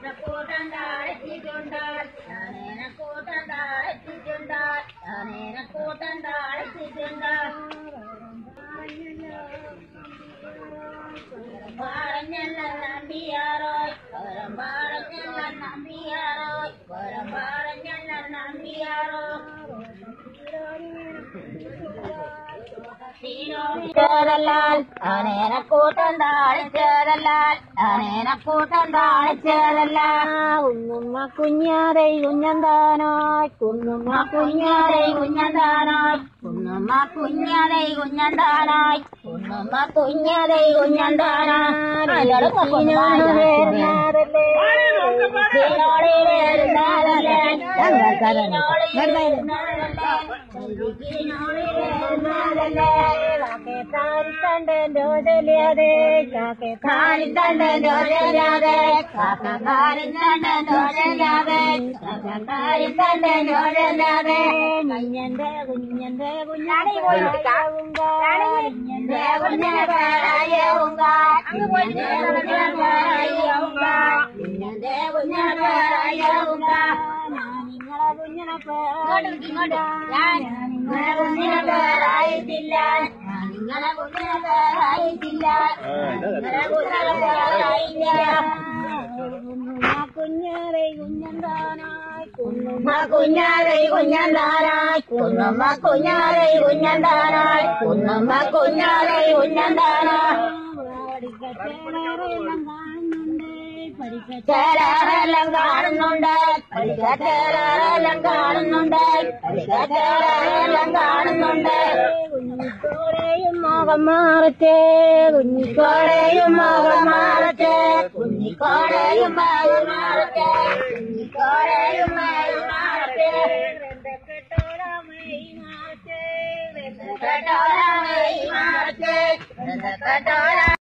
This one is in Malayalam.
കൂട്ടം താഴ്ത്തിട്ടുണ്ടാൽ ഞാനേന കൂട്ടം താഴ്ത്തിട്ടുണ്ടാൽ ഞാനേന കൂട്ടം താഴ്ത്തിട്ടുണ്ടാൽ പറഞ്ഞല്ല നമ്പിയാറോയ് വരം പറഞ്ഞല്ല നമ്പിയാറോയ് വരം പറഞ്ഞല്ല നമ്പിയാറോ ചേരല്ലാൽ അനേന കൂട്ടം താഴ്ചേരല്ലാൽ അനേന കൂട്ടം താഴ്ചേരല്ലാൽ കുന്നുമ്മ കുഞ്ഞാറേ കുഞ്ഞന്താനായ് കുന്നുമ്മ കുഞ്ഞാറേ കുഞ്ഞന്താനായ് കുന്നുമ്മ കുഞ്ഞാറേ കുഞ്ഞന്താനായ് കുന്നുമ്മ കുഞ്ഞാറേ കുഞ്ഞന്താനായ് ോടലിയാതെ കാക്കെ കാലിത്തണ്ട് ജോലിയാതെ കാക്ക കാലിത്തണ്ട് ജോലിയാതെ കാലിത്തണ്ട് ജോലിയാതെ കുഞ്ഞന്റെ കുഞ്ഞന്റെ കുഞ്ഞാടി കുഞ്ഞന്റെ കുഞ്ഞന്റെ പേരായവുങ്ക കുഞ്ഞന്റെ കുഞ്ഞന്റെ പേരായവുങ്ക കുഞ്ഞന്റെ കുഞ്ഞന്റെ പേരായവുങ്ക നിങ്ങളെ കുഞ്ഞനെ ഇങ്ങോട്ട് ഇങ്ങോട്ട് ഞാൻ നിങ്ങളെ കുഞ്ഞിനെ പേരായിട്ടില്ല ഞാൻ നിങ്ങളെ കുഞ്ഞിനെ പേരായിട്ടില്ല നിങ്ങളെ കുഞ്ഞിനെ പേരായില്ല കുഞ്ഞാറേ കുഞ്ഞന്താനായ് കുന്നുമ്മ കുഞ്ഞാറേ കുഞ്ഞന്താനായ് കുന്നുമ്മ കുഞ്ഞാറേ കുഞ്ഞന്താനായ് കുന്നുമ്മ കുഞ്ഞാറേ കുഞ്ഞന്താനായ് ചേരാറെല്ലാം കാണുന്നുണ്ട് പഠിക്കാറ്റേരാറെല്ലാം കാണുന്നുണ്ട് പഠിക്കാറ്റേരാറെല്ലാം കാണുന്നുണ്ട് കുഞ്ഞിക്കോളെയും മോകം മാറട്ടെ കുഞ്ഞിക്കോളെയും മോകം മാറട്ടെ കുഞ്ഞിക്കോടയും മാറട്ടെ കുഞ്ഞിക്കോടയും മാറട്ടെ കേട്ടോരാമേ മാറട്ടെ കേട്ടോരാ